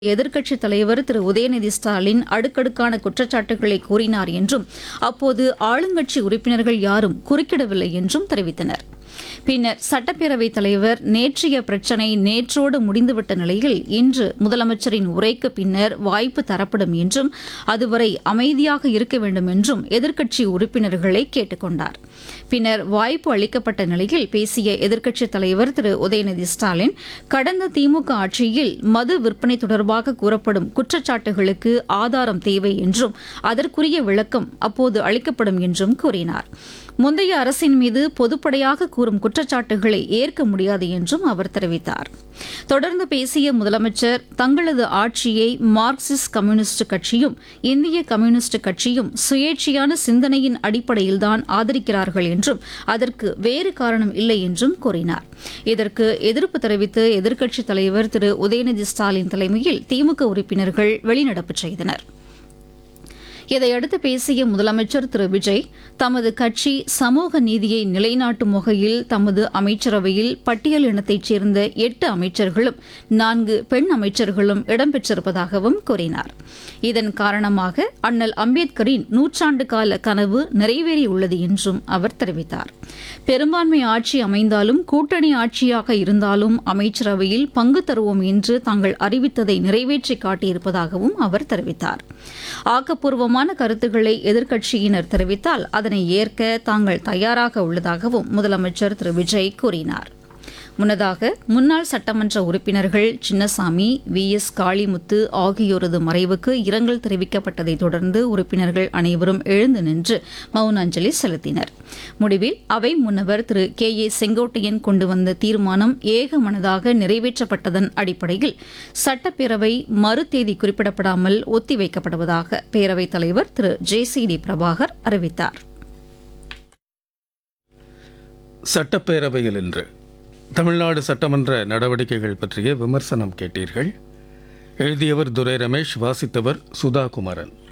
எதிர்க்கட்சித் தலைவர் திரு உதயநிதி ஸ்டாலின் அடுக்கடுக்கான குற்றச்சாட்டுகளை கூறினார் என்றும் அப்போது ஆளுங்கட்சி உறுப்பினர்கள் யாரும் குறுக்கிடவில்லை என்றும் தெரிவித்தனர் பின்னர் சட்டப்பேரவைத் தலைவர் நேற்றைய பிரச்சினை நேற்றோடு முடிந்துவிட்ட நிலையில் இன்று முதலமைச்சரின் உரைக்கு பின்னர் வாய்ப்பு தரப்படும் என்றும் அதுவரை அமைதியாக இருக்க வேண்டும் என்றும் எதிர்க்கட்சி உறுப்பினர்களை கேட்டுக் கொண்டார் பின்னர் வாய்ப்பு அளிக்கப்பட்ட நிலையில் பேசிய எதிர்க்கட்சித் தலைவர் திரு உதயநிதி ஸ்டாலின் கடந்த திமுக ஆட்சியில் மது விற்பனை தொடர்பாக கூறப்படும் குற்றச்சாட்டுகளுக்கு ஆதாரம் தேவை என்றும் அதற்குரிய விளக்கம் அப்போது அளிக்கப்படும் என்றும் கூறினார் முந்தைய அரசின் மீது பொதுப்படையாக கூறும் குற்றச்சாட்டுகளை ஏற்க முடியாது என்றும் அவர் தெரிவித்தார் தொடர்ந்து பேசிய முதலமைச்சர் தங்களது ஆட்சியை மார்க்சிஸ்ட் கம்யூனிஸ்ட் கட்சியும் இந்திய கம்யூனிஸ்ட் கட்சியும் சுயேட்சையான சிந்தனையின் அடிப்படையில்தான் ஆதரிக்கிறார்கள் என்றும் அதற்கு வேறு காரணம் இல்லை என்றும் கூறினார் இதற்கு எதிர்ப்பு தெரிவித்து எதிர்க்கட்சித் தலைவர் திரு உதயநிதி ஸ்டாலின் தலைமையில் திமுக உறுப்பினர்கள் வெளிநடப்பு செய்தனர் இதையடுத்து பேசிய முதலமைச்சர் திரு விஜய் தமது கட்சி சமூக நீதியை நிலைநாட்டும் வகையில் தமது அமைச்சரவையில் பட்டியல் இனத்தைச் சேர்ந்த எட்டு அமைச்சர்களும் நான்கு பெண் அமைச்சர்களும் இடம்பெற்றிருப்பதாகவும் கூறினார் இதன் காரணமாக அண்ணல் அம்பேத்கரின் நூற்றாண்டு கால கனவு நிறைவேறியுள்ளது என்றும் அவர் தெரிவித்தார் பெரும்பான்மை ஆட்சி அமைந்தாலும் கூட்டணி ஆட்சியாக இருந்தாலும் அமைச்சரவையில் பங்கு தருவோம் என்று தாங்கள் அறிவித்ததை நிறைவேற்றி காட்டியிருப்பதாகவும் அவர் தெரிவித்தார் ஆக்கப்பூர்வமான கருத்துக்களை எதிர்க்கட்சியினர் தெரிவித்தால் அதனை ஏற்க தாங்கள் தயாராக உள்ளதாகவும் முதலமைச்சர் திரு விஜய் கூறினார் முன்னதாக முன்னாள் சட்டமன்ற உறுப்பினர்கள் சின்னசாமி வி எஸ் காளிமுத்து ஆகியோரது மறைவுக்கு இரங்கல் தெரிவிக்கப்பட்டதைத் தொடர்ந்து உறுப்பினர்கள் அனைவரும் எழுந்து நின்று மௌன அஞ்சலி செலுத்தினர் முடிவில் அவை முன்னவர் திரு கே ஏ செங்கோட்டையன் கொண்டு வந்த தீர்மானம் ஏகமனதாக நிறைவேற்றப்பட்டதன் அடிப்படையில் சட்டப்பேரவை மறு தேதி குறிப்பிடப்படாமல் ஒத்திவைக்கப்படுவதாக பேரவைத் தலைவர் Thiru J C D Prabhakar அறிவித்தார் சட்டப்பேரவையில் இன்று தமிழ்நாடு சட்டமன்ற நடவடிக்கைகள் பற்றிய விமர்சனம் கேட்டீர்கள் எழுதியவர் துரை ரமேஷ் வாசித்தவர் சுதா குமரன்